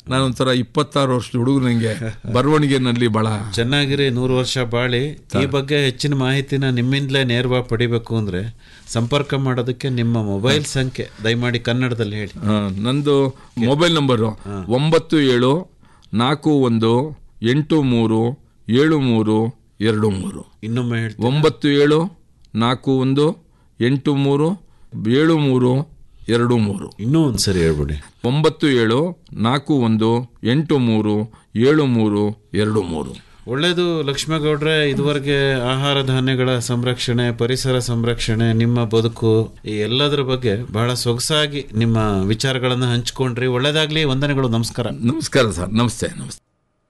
ನಾನೊಂಥರ ಇಪ್ಪತ್ತಾರು ವರ್ಷದ ಹುಡುಗ ನಂಗೆ ಬರವಣಿಗೆನಲ್ಲಿ ಬಹಳ ಚೆನ್ನಾಗಿರಿ ನೂರು ವರ್ಷ ಬಾಳಿ ಈ ಬಗ್ಗೆ ಹೆಚ್ಚಿನ ಮಾಹಿತಿನ ನಿಮ್ಮಿಂದಲೇ ನೇರವಾಗಿ ಪಡಿಬೇಕು ಅಂದ್ರೆ ಸಂಪರ್ಕ ಮಾಡೋದಕ್ಕೆ ನಿಮ್ಮ ಮೊಬೈಲ್ ಸಂಖ್ಯೆ ದಯಮಾಡಿ ಕನ್ನಡದಲ್ಲಿ ಹೇಳಿ ಆ, ನಂದು ಮೊಬೈಲ್ ನಂಬರು ಒಂಬತ್ತು ಏಳು ನಾಲ್ಕು ಒಂದು ಎಂಟು ಮೂರು ಏಳು ಮೂರು ಎರಡು ಮೂರು ಇನ್ನೊಮ್ಮೆ ಹೇಳ್ತೀನಿ ಒಂಬತ್ತು ಏಳು ನಾಲ್ಕು ಒಂದು ಎಂಟು ಮೂರು ಏಳು ಮೂರು ಎರಡು ಮೂರು ಇನ್ನೂ ಒಂದ್ಸರಿ ಹೇಳ್ಬಿಡಿ ಒಂಬತ್ತು ಏಳು ನಾಲ್ಕು ಒಂದು ಎಂಟು ಮೂರು ಏಳು ಮೂರು ಎರಡು ಮೂರು ಒಳ್ಳೇದು ಲಕ್ಷ್ಮೇಗೌಡ್ರೆ ಇದುವರೆಗೆ ಆಹಾರ ಧಾನ್ಯಗಳ ಸಂರಕ್ಷಣೆ ಪರಿಸರ ಸಂರಕ್ಷಣೆ ನಿಮ್ಮ ಬದುಕು ಈ ಎಲ್ಲದರ ಬಗ್ಗೆ ಬಹಳ ಸೊಗಸಾಗಿ ನಿಮ್ಮ ವಿಚಾರಗಳನ್ನು ಹಂಚ್ಕೊಂಡ್ರಿ ಒಳ್ಳೇದಾಗ್ಲಿ ವಂದನೆಗಳು ನಮಸ್ಕಾರ ನಮಸ್ಕಾರ ಸರ್ ನಮಸ್ತೆ ನಮಸ್ತೆ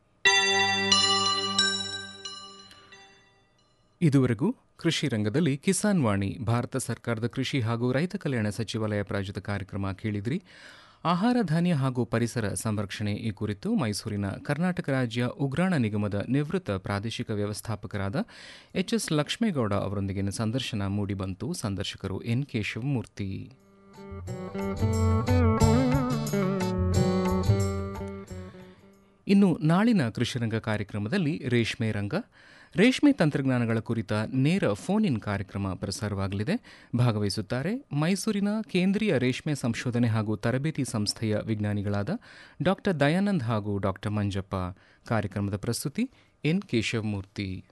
ಇದುವರೆಗೂ ಕೃಷಿ ರಂಗದಲ್ಲಿ ಕಿಸಾನ್ ವಾಣಿ ಭಾರತ ಸರ್ಕಾರದ ಕೃಷಿ ಹಾಗೂ ರೈತ ಕಲ್ಯಾಣ ಸಚಿವಾಲಯ ಪ್ರಾಯೋಜಿತ ಕಾರ್ಯಕ್ರಮ ಕೇಳಿದ್ರಿ ಆಹಾರ ಧಾನ್ಯ ಹಾಗೂ ಪರಿಸರ ಸಂರಕ್ಷಣೆ ಈ ಕುರಿತು ಮೈಸೂರಿನ ಕರ್ನಾಟಕ ರಾಜ್ಯ ಉಗ್ರಾಣ ನಿಗಮದ ನಿವೃತ್ತ ಪ್ರಾದೇಶಿಕ ವ್ಯವಸ್ಥಾಪಕರಾದ ಎಚ್ ಎಸ್ ಲಕ್ಷ್ಮೇಗೌಡ ಅವರೊಂದಿಗಿನ ಸಂದರ್ಶನ ಮೂಡಿಬಂತು ಸಂದರ್ಶಕರು ಎನ್ ಕೆ ಶಿವಮೂರ್ತಿ ಇನ್ನು ನಾಳಿನ ಕೃಷಿರಂಗ ಕಾರ್ಯಕ್ರಮದಲ್ಲಿ ರೇಷ್ಮೆ ರಂಗ ರೇಷ್ಮೆ ತಂತ್ರಜ್ಞಾನಗಳ ಕುರಿತ ನೇರ ಫೋನ್ ಇನ್ ಕಾರ್ಯಕ್ರಮ ಪ್ರಸಾರವಾಗಲಿದೆ ಭಾಗವಹಿಸುತ್ತಾರೆ ಮೈಸೂರಿನ ಕೇಂದ್ರೀಯ ರೇಷ್ಮೆ ಸಂಶೋಧನೆ ಹಾಗೂ ತರಬೇತಿ ಸಂಸ್ಥೆಯ ವಿಜ್ಞಾನಿಗಳಾದ ಡಾಕ್ಟರ್ ದಯಾನಂದ್ ಹಾಗೂ ಡಾಕ್ಟರ್ ಮಂಜಪ್ಪ ಕಾರ್ಯಕ್ರಮದ ಪ್ರಸ್ತುತಿ ಎನ್ ಕೇಶವಮೂರ್ತಿ